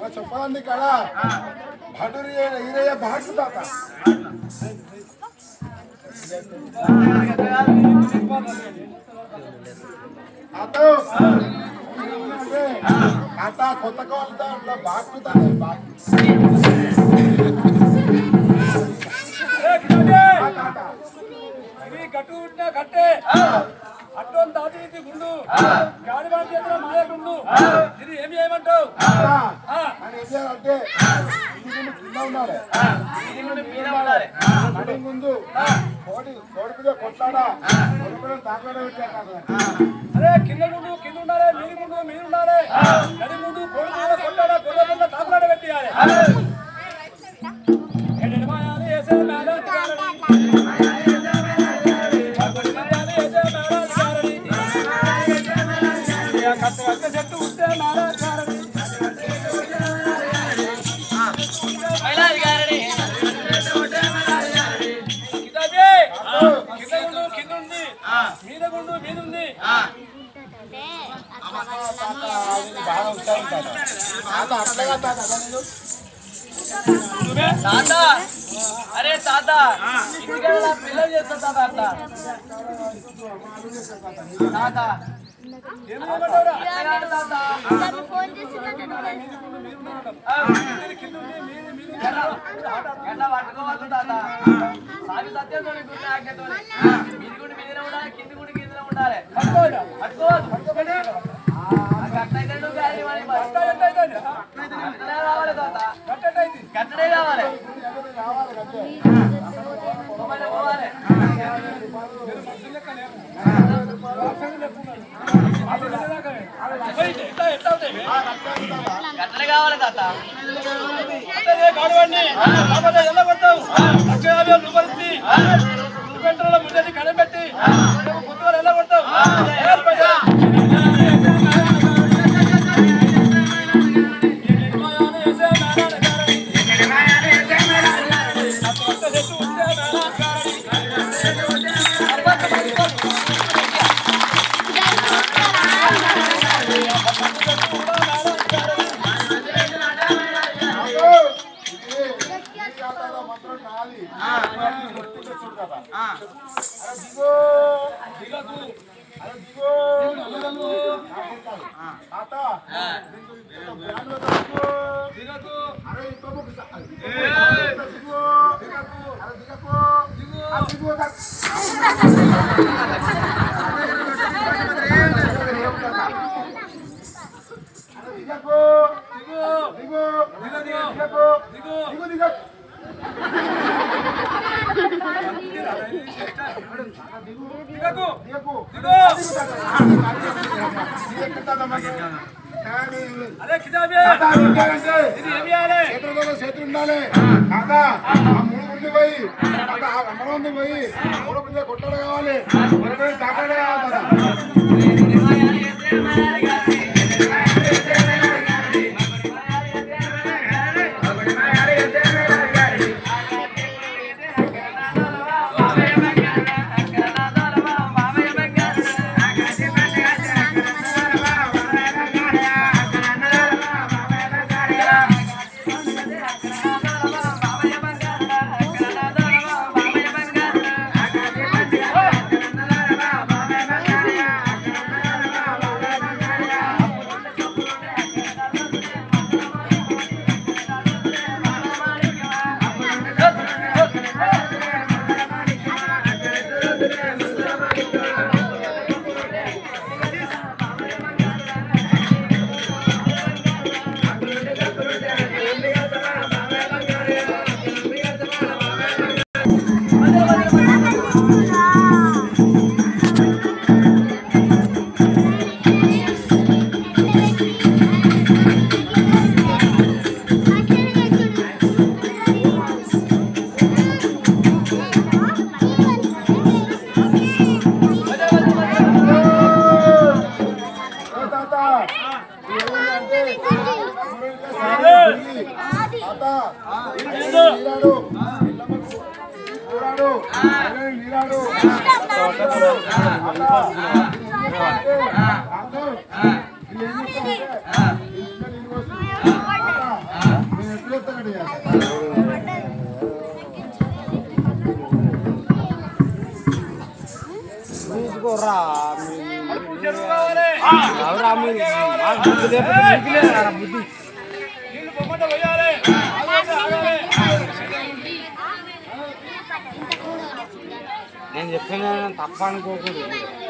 చెప్పాలి కాడ భటురి ఈరయ్య భాష తాత అతో తాత కొత్త కావాలి అట్లా బాగుతాను బాగు ఇవి గట్టు ఉంటే కట్టే అట్టం దాటి ఇది గుండు గాడి వాడి చేతిలో మాయ గుండు ఇది ఏమి చేయమంటావు అని ఏం చేయాలంటే ఇది ముందు కింద ఉండాలి ఇది నుండి మీద ఉండాలి నడి ముందు కోడి కోడి మీద కొట్లాడా కోడి మీద తాకడం పెట్టాడు అరే కింద గుండు కింద ఉండాలి మీది గుండు మీరు ఉండాలి నడి గుండు కోడి మీద కొట్టాడా గొర్రె పిల్ల తాకులాడ పెట్టియాలి ఎడెడ మాయాలు వేసే మేళాలు గారడి. గొర్రె మాయాలు వేసే మేళాలు గారడి. ఇక కట్ట కట్ట చెట్టు ఉంటే మేళాలు గారడి. మైలాది గారని కిందకి. కింద గుండు కింద ఉంది మీద గుండు మీద ఉంది బాగా ఉత్సాహం తాత తాత అట్లగా తాత అదా నేను తాత అరే తాత ఇంటికాడ నా పిల్లలు చేస్తా తాత అట్లా తాత ఏమి చేయమంటావురా? అట్టగాడు తాత ఫోన్ చేసిందంటే ఎట్లా పట్టుకోవద్దు తాత సాగి సత్యంతో గుడి ఆజ్ఞతోని మీది గుడి మీదనే ఉండాలి కింది గుడి కిందనే ఉండాలి పట్టుకోరా. పట్టుకోవద్దు గట్టయితే నువ్వు గాలి మరి మరి. గట్ట ఎట్ట అవుతుంది? గట్టనే రావాలి తాత గట్ట ఎట్ట అవుతుంది? గట్టనే కావాలి రావాలి కంటే పోవాలి, పోవాలి పోయింది. ఎట్ట ఎట్ట అవుతాయి? గట్టనే కావాలి తాత అదే గాడివాడిని. కాకపోతే ఎలా కొడతావు? లక్ష యాభై వేలు రూపాయలు ఇచ్చి, నువ్వు పెట్రోల్ ముందది కనిపెట్టి, నువ్వు పొద్దుగాల ఎలా కొడతావు? ఏ పైసా? కొత్త చెట్టు ఉంటే మేళాలు గారడి. మాత్రం నాది కొట్టుకుంటే చూడు కదా ఆ. అరే దిగో దిగకు అరే దిగో నల్లగలు తాత బ్రాండ్ దిగో దిగకు అరే ఇంకొక దిగో దిగకు అరే దిగకు దిగో దిగో అరే దిగకు దిగో దిగో దిగో దిగకు దిగో దిగో దిగో దిగకు. దిగకు దిగో. కానీ అదే కితాబే. తాత ఇంకేంటే ఇది ఏమి చేయాలి? చేతులతో చేతులు ఉండాలి తాత ఆ మూడు గుండి పోయి తాత ఆ అమరవంతి పోయి మూడు గుండి కొట్టడం కావాలి కొట్టడం తాకడే కావాలి తాత ఓ తాత ఏంటంటే తాత నీరాడు నీరాడు నీరాడు చూసుకోరా చెరువు కావాలి ఎవరా మీరు మాకు బుద్ధి లేకపోతే మీకు లేదురా బుద్ధి నీళ్లు పొమ్మంటే పోయాలి ఆగాలి, ఆగాలి. నేను చెప్పిన తప్ప అనుకోకూడదు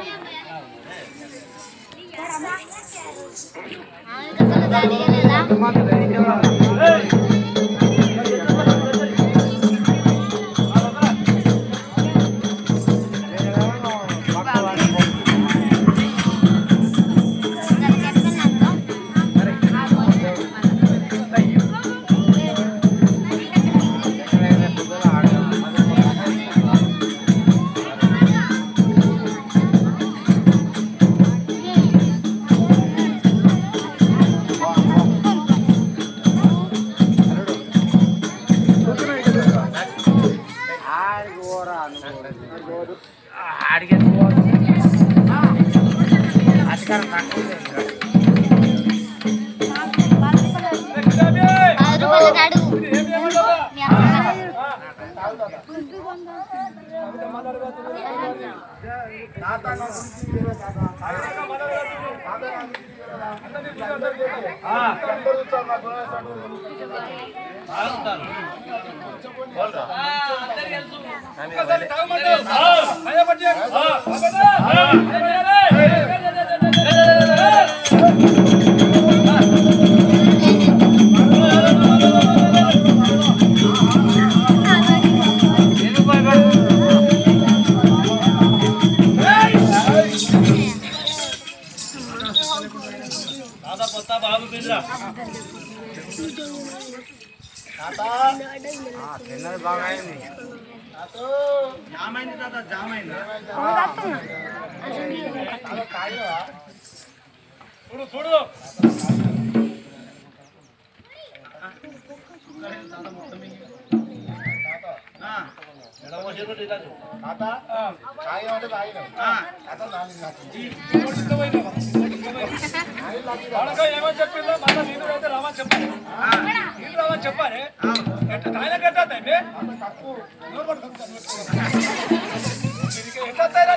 మాకు తెలియదు. ఆడికి పోరా నువ్వు. ఆడికి ఎందుకు పోతావు? అధికారం తక్కువ లేదు. గులాబీ, పది రూపాయలు అడుగు ఏం చేయమంటావా? మీ అక్క ఒక్కసారి తాగమంటావు. భయపడి ఆగదా? ఏం చేయాలి? ఆ, తిన్నది బాగా అయింది చూడు చూడు వాళ్ళకి ఏమని చెప్పిందో మళ్ళీ నీళ్ళు అయితే రామని చెప్పాలి నీళ్ళు రామని చెప్పాలి ఎట్లా ఆయన ఎట్లా తండ్రి నోరు పట్టుకో. దీనికి ఎట్లా తయారు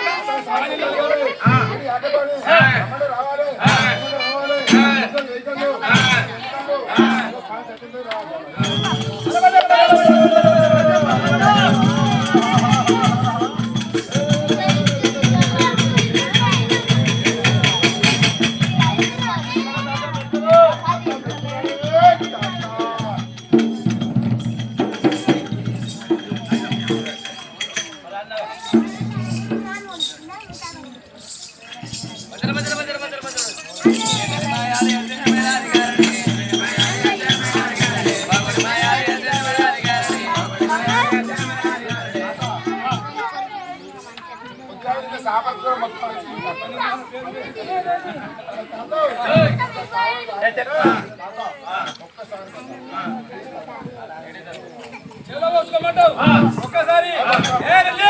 చెవులో పోసుకోమంటావు ఒక్కసారి ఏ రెల్లి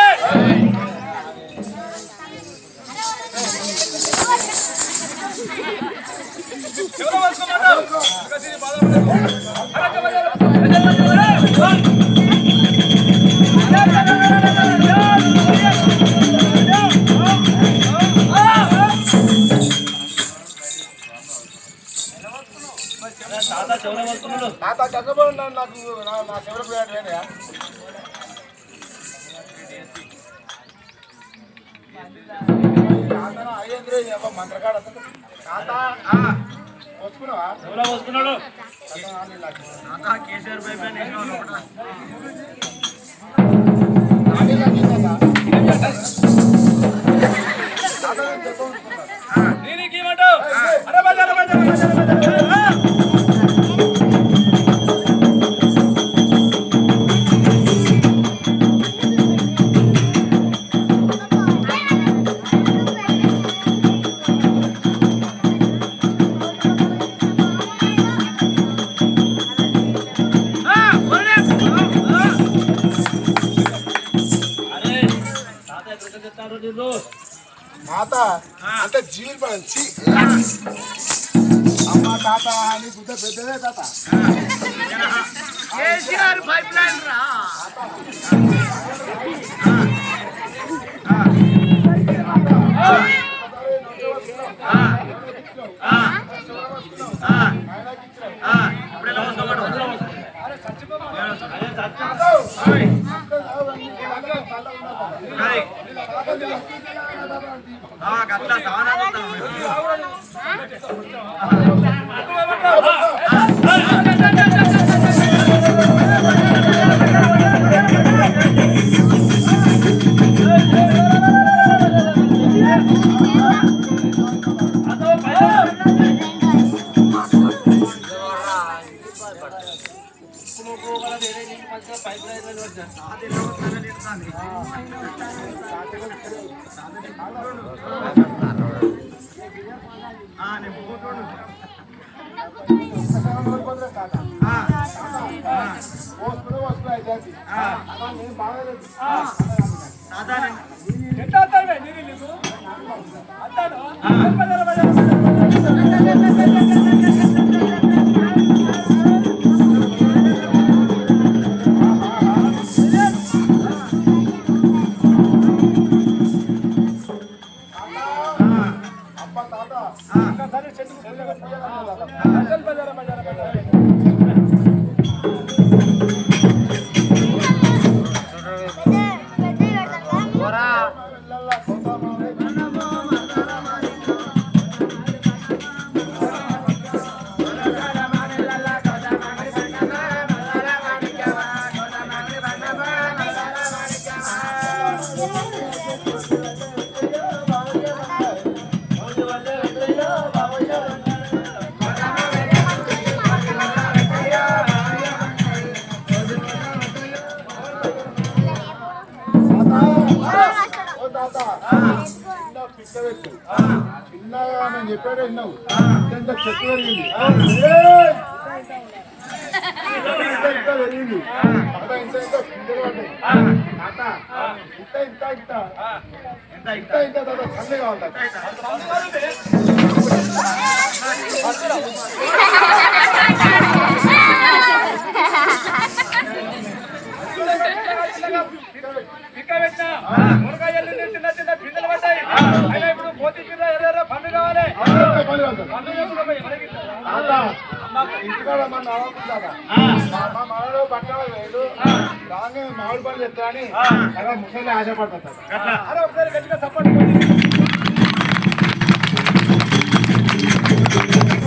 చెవులో పోసుకోమంటావు ఒక్కసారి బాధపడకు. అరక బజారు. తాత చక్కబడి నాకు నా- నా చెవులు పోయాడు వేరే తాతన అయ్యేంద్రే మంత్రగాడు అతను తాత పోసుకున్నావా చెవులో పోసుకున్నాడు దీనికి ఏమంటావు అరే బజారు బజారు బజారు బజారు తాత అంటే జీవి పడదు చీ అమ్మ తాత నీ గుద్ద పెద్దదే తాత కేసీఆర్ పైప్ లైన్ రా వస్తున్నా వస్తున్నాయి జాతి నేను బాగాలేదు ఎట్లా వస్తాయి నీళ్ళు నీకు అంటాను బజార్ బజార్ అప్ప తాత ఒక్కసారి చెట్టు బజార్ బజార్ బజార్ బజార్ పిల్లల్లా పోతామా ఓ తాత చిన్న పిక్క పెట్టు చిన్నగా నేను చెప్పాడే విన్నావు ఇంత చెట్టు పెరిగింది ఏయ్! ఇంత ఇంత పెరిగింది తాత ఇంత ఇంత పిందెలు పడ్డాయి తాత ఇంత ఇంత ఇంత ఇంత ఇంత తాత చల్లే కావాలి తాత. ఇంకా పెట్టినా మునకాయలు చిన్న చిన్న పిందెలు పడ్డాయి అయినా ఇప్పుడు పోతి కింద ఎర్ర పండు కావాలి అంత పని కాదు తాత. పండు ఎప్పుడు పోయి ఎవరికి ఇస్తారు? తాత ఇంటికాడ మన నడవకు తాత మా- మా మనలో పట్టాలు వేడు రాగానే మామిడి పళ్ళు ఎత్తా అని అలా ముసలి ఆశపడతా తాత అరే ఒకసారి గట్టిగా సపోర్ట్